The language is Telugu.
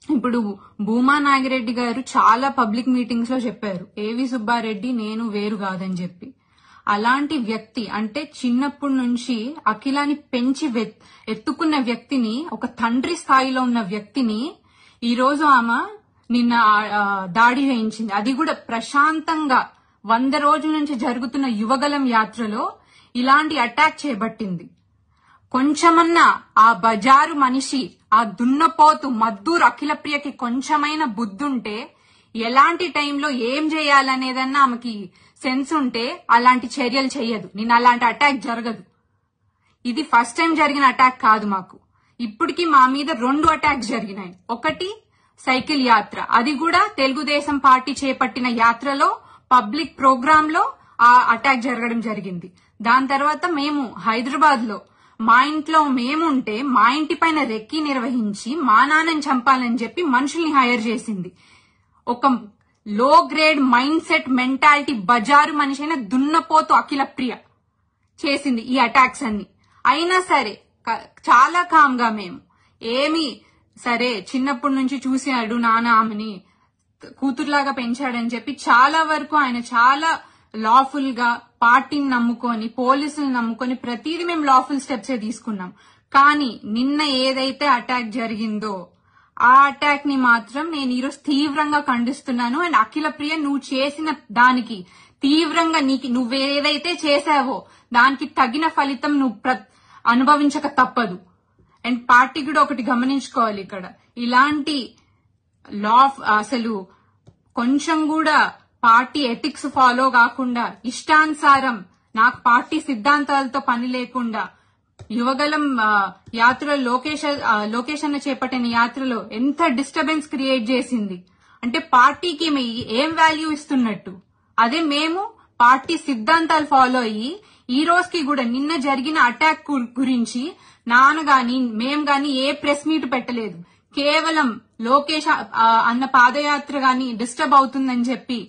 ఇప్పుడు భూమా నాగిరెడ్డి గారు చాలా పబ్లిక్ మీటింగ్స్ లో చెప్పారు ఏవి సుబ్బారెడ్డి నేను వేరు కాదని చెప్పి అలాంటి వ్యక్తి అంటే చిన్నప్పటి నుంచి అఖిలాని పెంచి వెత్- ఎత్తుకున్న వ్యక్తిని ఒక తండ్రి స్థాయిలో ఉన్న వ్యక్తిని ఈ రోజు ఆమె నిన్న ఆ, దాడి చేయించింది అది కూడా ప్రశాంతంగా వంద రోజుల నుంచి జరుగుతున్న యువగలం యాత్రలో ఇలాంటి అటాక్ చేపట్టింది కొంచెమన్నా ఆ బజారు మనిషి ఆ దున్నపోతు మద్దూరు అఖిలప్రియకి కొంచెమైన బుద్ధుంటే ఎలాంటి టైంలో ఏం చేయాలనేదన్నా ఆమెకి సెన్స్ ఉంటే అలాంటి చర్యలు చేయదు నేను అలాంటి అటాక్ జరగదు ఇది ఫస్ట్ టైం జరిగిన అటాక్ కాదు మాకు ఇప్పటికి మా మీద రెండు అటాక్స్ జరిగినాయి ఒకటి సైకిల్ యాత్ర అది కూడా తెలుగుదేశం పార్టీ చేపట్టిన యాత్రలో పబ్లిక్ ప్రోగ్రామ్ లో ఆ అటాక్ జరగడం జరిగింది దాని తర్వాత మేము హైదరాబాద్ లో మా ఇంట్లో మేముంటే మా ఇంటి పైన రెక్కి నిర్వహించి మా నాన్నని చంపాలని చెప్పి మనుషుల్ని హైర్ చేసింది ఒక లో గ్రేడ్ మైండ్ సెట్ మెంటాలిటీ బజారు మనిషి అయిన దున్నపోతు అఖిల ప్రియ చేసింది ఈ అటాక్స్ అన్ని అయినా సరే క- చాలా కామ్ గా మేము ఏమి సరే చిన్నప్పటి నుంచి చూసాడు నాన్న ఆమెని కూతురులాగా పెంచాడని చెప్పి చాలా వరకు ఆయన చాలా లాఫుల్ గా పార్టీని నమ్ముకొని పోలీసులు నమ్ముకొని ప్రతిదీ మేము లాఫుల్ స్టెప్స్ తీసుకున్నాం కానీ నిన్న ఏదైతే అటాక్ జరిగిందో ఆ అటాక్ ని మాత్రం నేను ఈరోజు తీవ్రంగా ఖండిస్తున్నాను అండ్ అఖిల ప్రియ నువ్వు చేసిన దానికి తీవ్రంగా నీకు నువ్వేదైతే చేశావో దానికి తగిన ఫలితం నువ్వు ప్ర- అనుభవించక తప్పదు అండ్ పార్టీ కూడా ఒకటి గమనించుకోవాలి ఇక్కడ ఇలాంటి లా అసలు కొంచెం కూడా పార్టీ ఎథిక్స్ ఫాలో కాకుండా ఇష్టానుసారం నాకు పార్టీ సిద్ధాంతాలతో పని లేకుండా యువగలం ఆ, యాత్ర లోకేష్ ఆ, లోకేష్ అన్న చేపట్టిన యాత్రలో ఎంత డిస్టర్బెన్స్ క్రియేట్ చేసింది అంటే పార్టీకి మీ- ఏం వాల్యూ ఇస్తున్నట్టు అదే మేము పార్టీ సిద్ధాంతాలు ఫాలో అయ్యి ఈ రోజుకి కూడా నిన్న జరిగిన అటాక్ గు- గురించి నాన్న గాని మేం గాని ఏ ప్రెస్ మీట్ పెట్టలేదు కేవలం లోకేష్ ఆ, అన్న పాదయాత్ర గాని డిస్టర్బ్ అవుతుందని చెప్పి